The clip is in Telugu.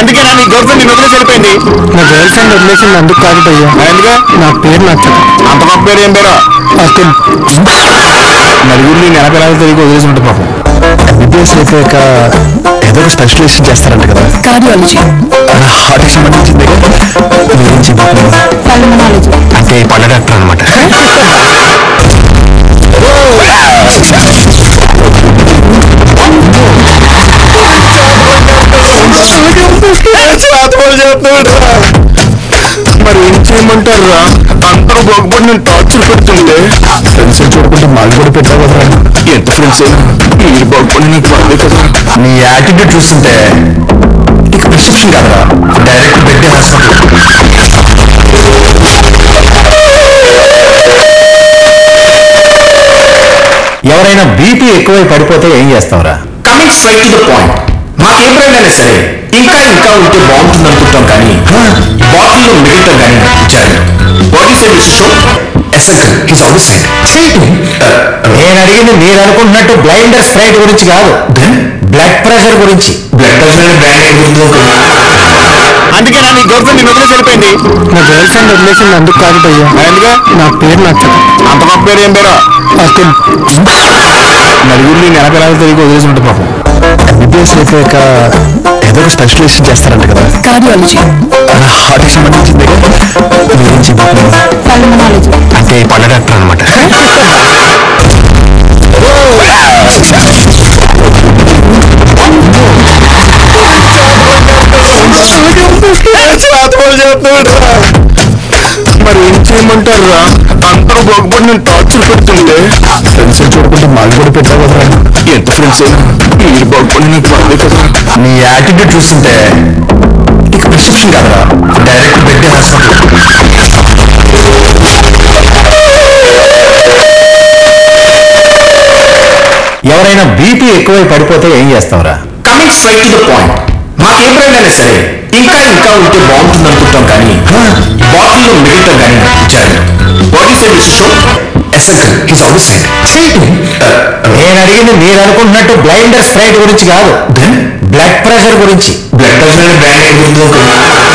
అందుకే నా నీ గర్ల్ ఫ్రెండ్ నిన్ను వదిలేసి వెళ్ళిపోయింది నా గర్ల్ ఫ్రెండ్ వదిలేసింది అందుకు కాదు భయ్యా ఎందుకు నా పేరు నచ్చదు అంత గొప్ప పేరు ఏం పేరు అతుల్ నలుగురు నేను ఎలా పిల్లలు తిరిగి వదిలేసి ఉంటుంది పాపం ఎంబీబీఎస్ అయిపోయాక ఏదో ఒక స్పెషలైజేషన్ చేస్తారంట కదా కార్డియాలజీ హార్ట్కి సంబంధించింది మీరేం చెప్పారు పల్మనాలజీ అంటే పళ్ళ డాక్టర్ అనమాట మరి ఏం చేయమంటారు రా అందరూ బాగుపడి నేను టార్చర్ పెడుతుంటే ఫ్రెండ్స్ చూడకుండా మాకు కూడా పెట్టావు కదా ఎంత ఫ్రెండ్స్ అయినా మీరు బాగుపడి నాకు బాధే కదా నీ యాటిట్యూడ్ చూస్తుంటే ఇక ప్రిస్క్రిప్షన్ కాదురా డైరెక్ట్ బెడ్ హాస్పిటల్ ఎవరైనా బీపీ ఎక్కువై పడిపోతే ఏం చేస్తావురా coming straight to the point మాకు ఏ బ్రాండ్ అయినా సరే ఇంకా ఇంకా ఉంటే బాగుంటుంది అనుకుంటాం కానీ బాటిల్లో మిగలటం కానీ జరగదు వాట్ ఈస్ దిస్ షో ఎసెంకల్ హిస్ ఆల్వేస్ సెడ్ నేను అడిగింది మీరు అనుకుంటున్నట్టు బ్లైండర్ స్ప్రైట్ గురించి కాదు బ్లడ్ ప్రెషర్ గురించి బ్లడ్ ప్రెషర్ అనే బ్రాండ్ ఏం గుర్తుందో అందుకే నా నీ గర్ల్ ఫ్రెండ్ నిన్ను వదిలేసి వెళ్ళిపోయింది నా గర్ల్ ఫ్రెండ్ వదిలేసింది అందుకు కాదు భయ్యా ఎందుకు నా పేరు నచ్చదు అంత గొప్ప పేరు ఏం పేరు అతుల్ నలుగురు నేను ఎలా పిల్లలు తిరిగి వదిలేసి ఉంటుంది పాపం ఎంబీబీఎస్ అయిపోయాక ఏదో ఒక స్పెషలైజేషన్ చేస్తారంట కదా కార్డియాలజీ హార్ట్కి సంబంధించింది మీరేం చెప్పారు పల్మనాలజీ అంటే పళ్ళ డాక్టర్ అనమాట మరి ఏం చేయమంటారు రా అందరూ బాగుపడి నేను టార్చర్ పెడుతుంటే ఫ్రెండ్స్ చూడకుండా మాకు కూడా పెట్టావు కదా ఎంత ఫ్రెండ్స్ అయినా మీరు బాగుపడి నాకు బాధే కదా నీ యాటిట్యూడ్ చూస్తుంటే ఇక ప్రిస్క్రిప్షన్ కాదురా డైరెక్ట్ బెడ్ హాస్పిటల్ ఎవరైనా బీపీ ఎక్కువై పడిపోతే ఏం చేస్తావురా coming straight to the point మాకు ఏ బ్రాండ్ అయినా సరే ఇంకా ఇంకా ఉంటే బాగుంటుంది అనుకుంటాం కానీ బాటిల్లో మిగలటం కానీ జరగదు వాట్ ఈస్ దిస్ షో ఎసెంకల్ హిస్ ఆల్వేస్ సెడ్ నేను అడిగింది మీరు అనుకుంటున్నట్టు బ్లైండర్ స్ప్రైట్ గురించి కాదు బ్లడ్ ప్రెషర్ గురించి బ్లడ్ ప్రెషర్ అనే బ్రాండ్ ఏం గుర్తుందో